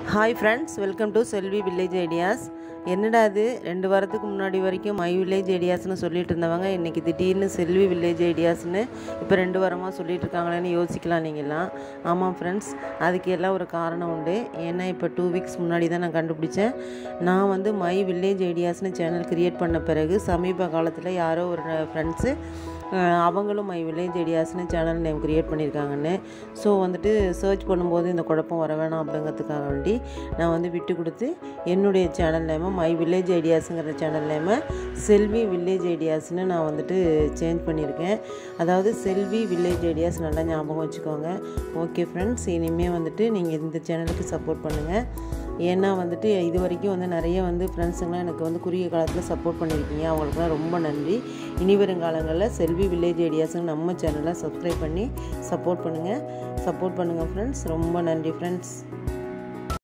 hi friends welcome to Selvi village ideas என்னடா அது ரெண்டு வாரத்துக்கு முன்னாடி வரைக்கும் மை வில்லேஜ் ஐடியாஸ்னு சொல்லிட்டு இருந்தவங்க இன்றைக்கி திடீர்னு செல்வி வில்லேஜ் ஐடியாஸ்னு இப்போ ரெண்டு வாரமாக சொல்லிட்டு இருக்காங்களேன்னு யோசிக்கலாம் நீங்கள்லாம் ஆமாம் ஃப்ரெண்ட்ஸ் அதுக்கு எல்லாம் ஒரு காரணம் உண்டு ஏன்னா இப்போ டூ வீக்ஸ் முன்னாடி தான் நான் கண்டுபிடிச்சேன் நான் வந்து மை வில்லேஜ் ஐடியாஸ்னு சேனல் கிரியேட் பண்ண பிறகு சமீப காலத்தில் யாரோ ஒரு ஃப்ரெண்ட்ஸு அவங்களும் மை வில்லேஜ் ஐடியாஸ்னு சேனல் நேம் க்ரியேட் பண்ணியிருக்காங்கன்னு ஸோ வந்துட்டு சர்ச் பண்ணும்போது இந்த குழப்பம் வர வேணாம் அப்படிங்கிறதுக்காக வேண்டி நான் வந்து விட்டு கொடுத்து என்னுடைய சேனல் நேமை மை வில்லேஜ் ஐடியாஸுங்கிற சேனல் நேமை செல்வி வில்லேஜ் ஐடியாஸ்னு நான் வந்துட்டு சேஞ்ச் பண்ணியிருக்கேன் அதாவது செல்வி வில்லேஜ் ஐடியாஸ் நல்லா ஞாபகம் வச்சுக்கோங்க ஓகே ஃப்ரெண்ட்ஸ் இனிமேல் வந்துட்டு நீங்கள் இந்த சேனலுக்கு சப்போர்ட் பண்ணுங்கள் ஏன்னா வந்துட்டு இது வரைக்கும் வந்து நிறைய வந்து ஃப்ரெண்ட்ஸுங்களாம் எனக்கு வந்து குறுகிய காலத்தில் சப்போர்ட் பண்ணியிருக்கீங்க அவங்களுக்குலாம் ரொம்ப நன்றி இனி வருங்காலங்களில் செல்வி வில்லேஜ் ஐடியாஸுங்க நம்ம சேனலை சப்ஸ்கிரைப் பண்ணி சப்போர்ட் பண்ணுங்கள் சப்போர்ட் பண்ணுங்கள் ஃப்ரெண்ட்ஸ் ரொம்ப நன்றி ஃப்ரெண்ட்ஸ்